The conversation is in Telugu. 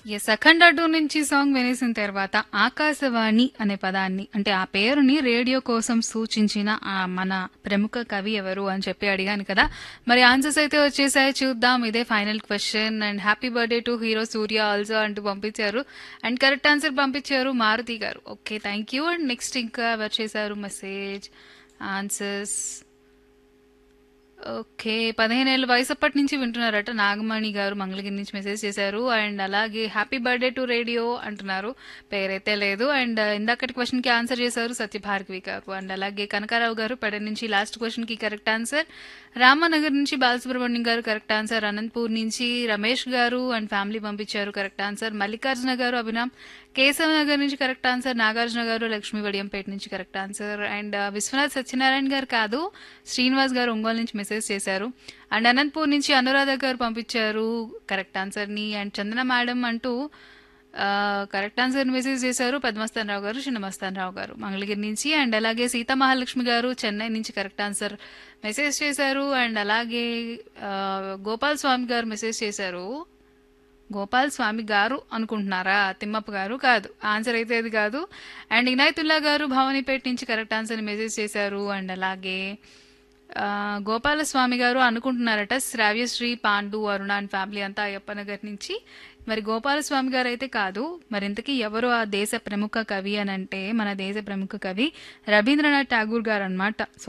ఎస్ అఖండ టూ నుంచి సాంగ్ వినేసిన తర్వాత ఆకాశవాణి అనే పదాన్ని అంటే ఆ పేరుని రేడియో కోసం సూచించిన ఆ మన ప్రముఖ కవి ఎవరు అని చెప్పి అడిగాను కదా మరి ఆన్సర్స్ అయితే వచ్చేసాయి చూద్దాం ఇదే final question and happy birthday to hero Surya also అంటూ పంపించారు అండ్ కరెక్ట్ ఆన్సర్ పంపించారు Maruti garu okay thank you and next ఇంకా ఎవరు చేశారు మెసేజ్ ఆన్సర్స్ ఓకే పదిహేను ఏళ్ళ వయసు అప్పటి నుంచి వింటున్నారట నాగమణి గారు మంగళగిరి నుంచి మెసేజ్ చేశారు అండ్ అలాగే హ్యాపీ బర్త్డే టు రేడియో అంటున్నారు పేరైతే లేదు అండ్ ఇందాకటి క్వశ్చన్ కి ఆన్సర్ చేశారు సత్యభార్గవి గారు అండ్ అలాగే కనకారావు గారు పడ నుంచి లాస్ట్ క్వశ్చన్ కి కరెక్ట్ ఆన్సర్ రామనగర్ నుంచి బాలసుబ్రహ్మణ్యం గారు కరెక్ట్ ఆన్సర్ అనంతపూర్ నుంచి రమేష్ గారు అండ్ ఫ్యామిలీ పంపించారు కరెక్ట్ ఆన్సర్ మల్లికార్జున గారు అభినామ్ కేశవ నగర్ నుంచి కరెక్ట్ ఆన్సర్ నాగార్జున గారు లక్ష్మీ వడియంపేట నుంచి correct answer and Vishwanath Satyanarayana garu కాదు శ్రీనివాస్ గారు ఒంగోలు నుంచి మెసేజ్ చేశారు అండ్ అనంతపూర్ నుంచి అనురాధ గారు పంపించారు కరెక్ట్ ఆన్సర్ని అండ్ చందన మేడం అంటూ కరెక్ట్ ఆన్సర్ మెసేజ్ చేశారు పద్మస్థాన్ రావు గారు చిన్నమస్తాన్ రావు గారు మంగళగిరి నుంచి అండ్ అలాగే సీతా మహాలక్ష్మి గారు చెన్నై నుంచి కరెక్ట్ ఆన్సర్ మెసేజ్ చేశారు అండ్ అలాగే ఆ, గోపాల్ స్వామి గారు మెసేజ్ చేశారు గోపాల్ స్వామి గారు అనుకుంటున్నారా తిమ్మప్ప గారు కాదు ఆన్సర్ అయితే అది కాదు అండ్ ఇనాయతుల్లా గారు భవానీపేట నుంచి కరెక్ట్ ఆన్సర్ మెసేజ్ చేశారు అండ్ అలాగే ఆ, గోపాలస్వామి గారు అనుకుంటున్నారట శ్రావ్యశ్రీ పాండు అరుణ అండ్ ఫ్యామిలీ అంతా అయ్యప్ప నగర్ నుంచి మరి గోపాలస్వామి గారు అయితే కాదు మరి ఇంతకీ ఎవరు ఆ దేశ ప్రముఖ కవి అని అంటే మన దేశ ప్రముఖ కవి రవీంద్రనాథ్ ఠాగూర్ గారు అనమాట సో